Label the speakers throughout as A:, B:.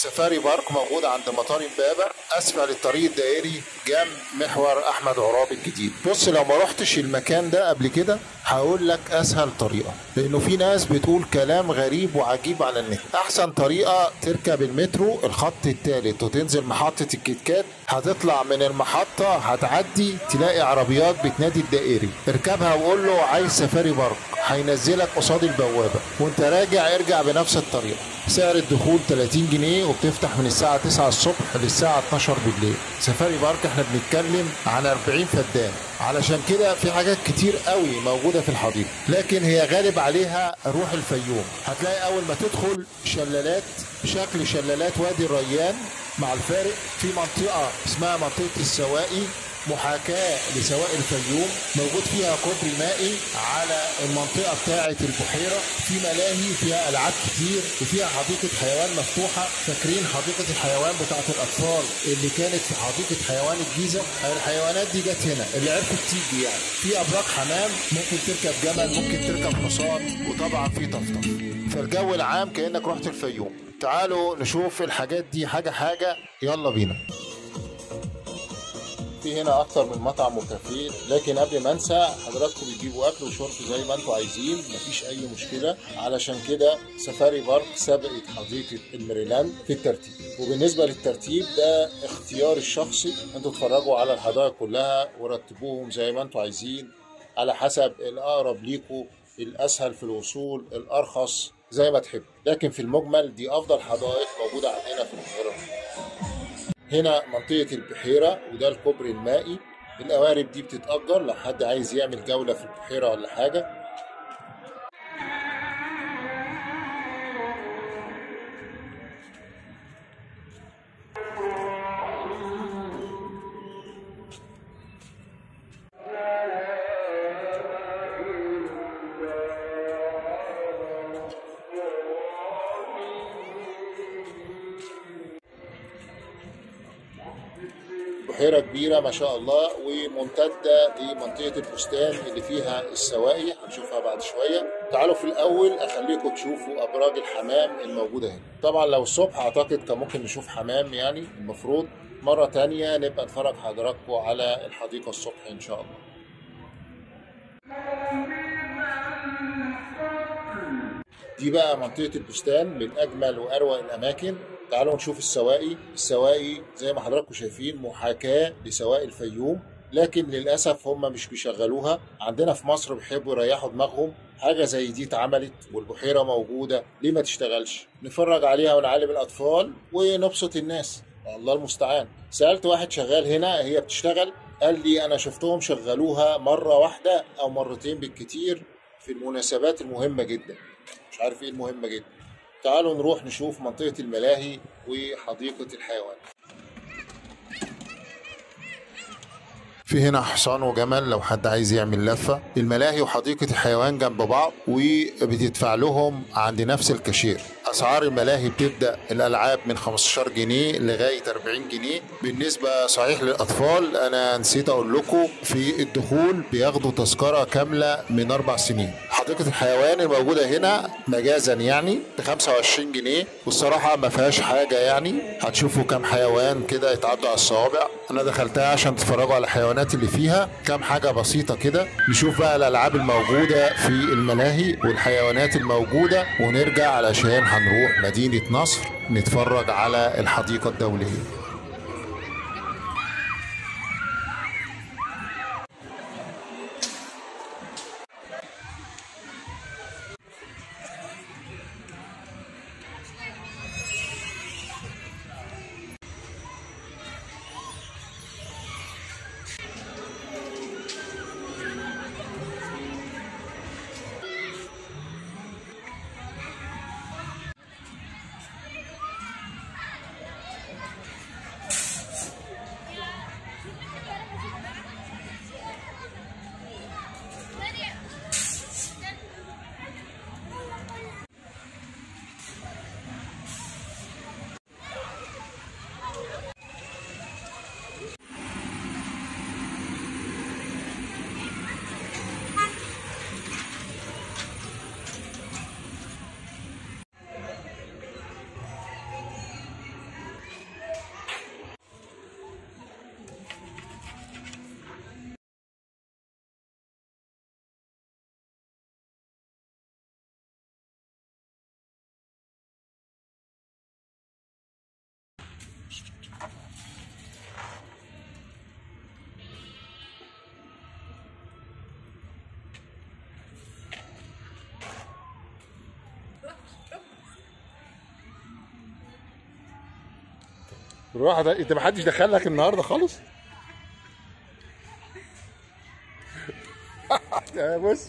A: سفاري بارك موجود عند مطار امبابة اسفل الطريق الدائري جنب محور احمد عراب الجديد بص لو ما رحتش المكان ده قبل كده هقول لك اسهل طريقه لانه في ناس بتقول كلام غريب وعجيب على النت احسن طريقه تركب المترو الخط الثالث وتنزل محطه الكتكات هتطلع من المحطه هتعدي تلاقي عربيات بتنادي الدائري اركبها وقول له عايز سفاري بارك هينزلك قصاد البوابه وانت راجع ارجع بنفس الطريقه سعر الدخول 30 جنيه وبتفتح من الساعه 9 الصبح للساعه 12 بالليل سفاري بارك احنا بنتكلم عن 40 فدان علشان كده في حاجات كتير قوي موجوده في الحديقه لكن هي غالب عليها روح الفيوم هتلاقي اول ما تدخل شلالات بشكل شلالات وادي الريان مع الفارق في منطقه اسمها منطقه السواقي محاكاة لسواء الفيوم موجود فيها كوبري مائي على المنطقة بتاعة البحيرة في ملاهي فيها ألعاب كتير وفيها حديقة حيوان مفتوحة فاكرين حديقة الحيوان بتاعة الأطفال اللي كانت في حديقة حيوان الجيزة الحيوانات دي جت هنا اللي عرفت تيجي يعني في أبراج حمام ممكن تركب جمل ممكن تركب حصان وطبعا في طفطف فالجو العام كأنك رحت الفيوم تعالوا نشوف الحاجات دي حاجة حاجة يلا بينا في هنا اكتر من مطعم وكافيه لكن قبل ما انسى حضراتكم بتجيبوا اكل وشرب زي ما انتم عايزين مفيش اي مشكله علشان كده سفاري بارك سبقت حديقه الميريلاند في الترتيب وبالنسبه للترتيب ده اختيار الشخصي انتوا اتفرجوا على الحدائق كلها ورتبوهم زي ما انتم عايزين على حسب الاقرب ليكوا الاسهل في الوصول الارخص زي ما تحب لكن في المجمل دي افضل حدائق موجوده عندنا في القاهره هنا منطقة البحيرة وده الكوبري المائي القوارب دي بتتأجر لو حد عايز يعمل جولة في البحيرة ولا حاجة بحيرة كبيرة ما شاء الله وممتدة لمنطقة البستان اللي فيها السواقي هنشوفها بعد شوية تعالوا في الأول أخليكم تشوفوا أبراج الحمام الموجودة هنا طبعا لو الصبح أعتقد كان ممكن نشوف حمام يعني المفروض مرة تانية نبقى نتفرج حضراتكم على الحديقة الصبح إن شاء الله دي بقى منطقة البستان من أجمل وأروع الأماكن تعالوا نشوف السواقي السواقي زي ما حضراتكم شايفين محاكاة لسواقي الفيوم لكن للأسف هم مش بيشغلوها عندنا في مصر بيحبوا يريحوا دماغهم حاجة زي دي اتعملت والبحيرة موجودة ليه ما تشتغلش نفرج عليها ونعلم الأطفال ونبسط الناس الله المستعان سألت واحد شغال هنا هي بتشتغل قال لي أنا شفتهم شغلوها مرة واحدة أو مرتين بالكتير في المناسبات المهمة جدا مش عارف ايه المهمة جدا تعالوا نروح نشوف منطقة الملاهي وحديقة الحيوان في هنا حصان وجمل لو حد عايز يعمل لفة الملاهي وحديقة الحيوان جنب بعض وبتدفع لهم عند نفس الكاشير أسعار الملاهي بتبدأ الألعاب من 15 جنيه لغاية 40 جنيه بالنسبة صحيح للأطفال أنا نسيت أقول لكم في الدخول بياخدوا تذكرة كاملة من أربع سنين حديقة الحيوان الموجودة هنا مجازا يعني ب 25 جنيه والصراحة ما فيهاش حاجة يعني هتشوفوا كام حيوان كده يتعدوا على الصوابع أنا دخلتها عشان تتفرجوا على الحيوانات اللي فيها كام حاجة بسيطة كده نشوف بقى الألعاب الموجودة في الملاهي والحيوانات الموجودة ونرجع علشان هنروح مدينة نصر نتفرج على الحديقة الدولية روح ده انت ما حدش دخلك النهارده خالص يا بص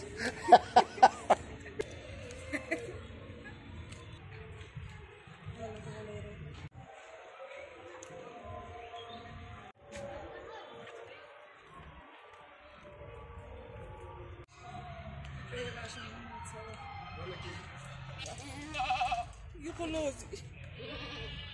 B: يخلصي